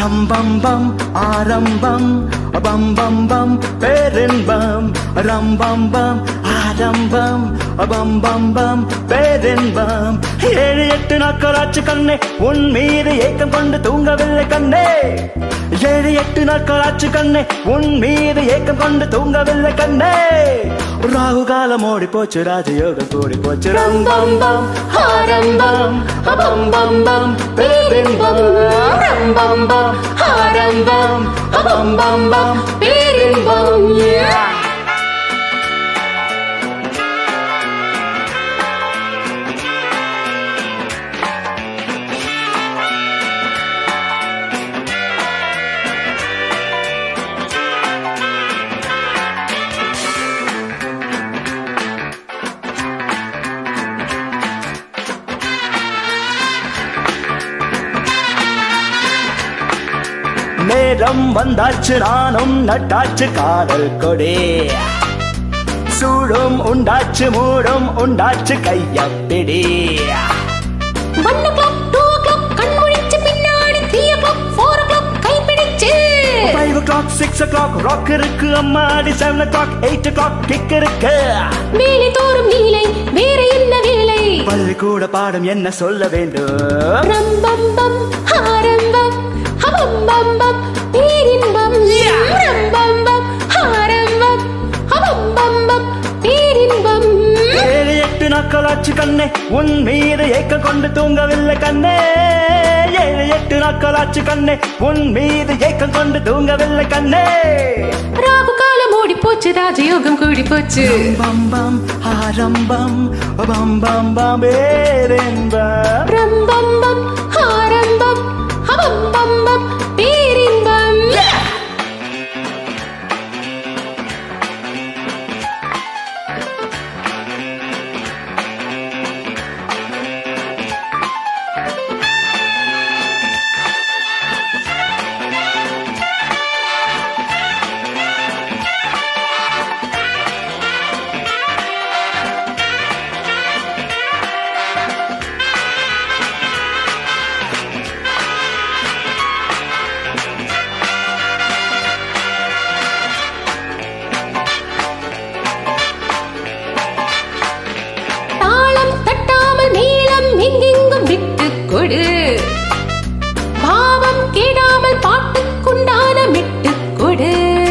ரம்பம் பம் ஆரம்பம் பம் பம் பம் பேரின்பம் ரம்பம் பம் ஆரம்பம் பம் பம் பம் பேரின்பம் ஏழு எட்டு நாட்கள் ஆச்சு கண்ணே உன் மீது ஏக்கம் கொண்டு தூங்கவில்லை கண்ணே ஏழு எட்டு நாட்கள் ஆச்சு கண்ணே உன் மீது ஏக்கம் கொண்டு தூங்கவில்லை கண்ணே ராகு காலம் ஓடி போச்சு ராஜயோகம் கூடி போச்சு ரம்பம் பம் ஆரம்பம் பம் பம் பம் பேரின்பம் ரம்பம் பம் ஆரம்பம் பம் பம் பம் பேரின்பம் yeah. நேரம் வந்தாச்சு நானும் நட்டாச்சு காதல் கொடி சூடும் உண்டாச்சு மூடும் உண்டாச்சு கையப்பிடி one o'clock two o'clock கண் முழிச்சு பின்னாடி three o'clock four o'clock கைப்பிடிச்சு five o'clock six o'clock rock இருக்கு அம்மாடி seven o'clock eight o'clock kick இருக்கு வேலை தோறும் நீலை வேற என்ன வேலை பள்ளிக்கூட பாடம் என்ன சொல்ல வேண்டும் ரம்பம் பம் ஆரம்பம் ஹபம் பம் பம் பேரின்பம் ரம்பம் பம் ஆரம்பம் ஹபம் பம் பம் பேரின்பம் ஏழு எட்டு நாட்கள் ஆச்சு கண்ணே உன் மீது ஏக்கம் கொண்டு தூங்கவில்லை கண்ணே ஏழு எட்டு நாட்கள் ஆச்சு கண்ணே உன் மீது ஏக்கம் கொண்டு தூங்கவில்லை கண்ணே ராகு காலம் ஓடி போச்சு ராஜயோகம் கூடி போச்சு பம் பம் ஆரம்பம் பம் பம் பம் பேரென்பம் ரம்பம் பம் ஆரம்பம் ஹபம் பம் பம் பேரின்பம் தாளம் தட்டாமல் மேளம் எங்கெங்கும் விட்டு கொடு பாவம் கேடாமல் பாட்டுக்குண்டான விட்டு கொடு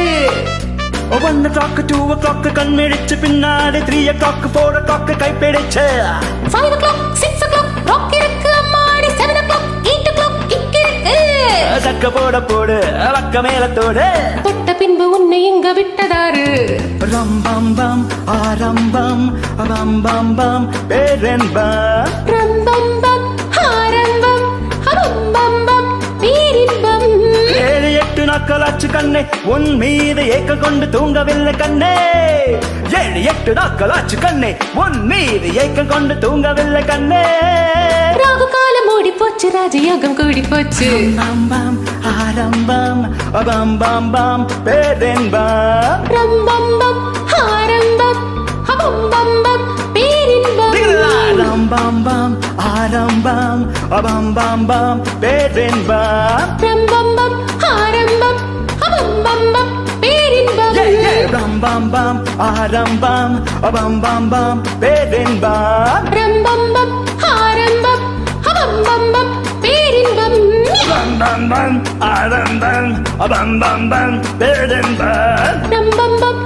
one o'clock two o'clock கண்மிழிச்சு பின்னாடி three o'clock four o'clock கைப்பிடிச்சு five o'clock six o'clock rock இருக்கு அம்மாடி seven o'clock eight o'clock kick இருக்கு சக்க போட போடு வக்க மேலத்தோடு தொட்ட பின்பு உன்னை எங்க விட்டதாரு ரம்பம் பம் ஆரம்பம் பம் பம் பம் பேரென்பம் ரம்பம் பம் ஆரம்பம் ஹபம் பம் பம் பேரின்பம் ஏழு எட்டு நாட்கள் ஆச்சு கண்ணே உன் மீது ஏக்கம் கொண்டு தூங்கவில்லை கண்ணே ஏழு எட்டு நாட்கள் ஆச்சு கண்ணே உன் மீது ஏக்கம் கொண்டு தூங்கவில்லை கண்ணே ராகு காலம் ஓடி போச்சு ராஜயோகம் கூடி போச்சு பம் பம் ஆரம்பம் பம் பம் பம் பேரென்பம் ரம்பம் பம் ஆரம்பம் ஹபம் பம் பம் பேரின்பம் ரம்பம் பம் ஆரம்பம் பம் பம் பம் பேரென்பம் ரம்பம் பம் ஆரம்பம் ஹபம் பம் பம் பேரின்பம் ரம் பம் பம் ஆரம்பம் பம் பம் பம் பேரென்பம் ரம்பம் பம் ஆரம்பம் ஹபம் பம் பம் பேரின்பம் பம் பம் பம் ஆரம்பம் பம் பம் பம் பேரென்பம் ரம்பம் பம்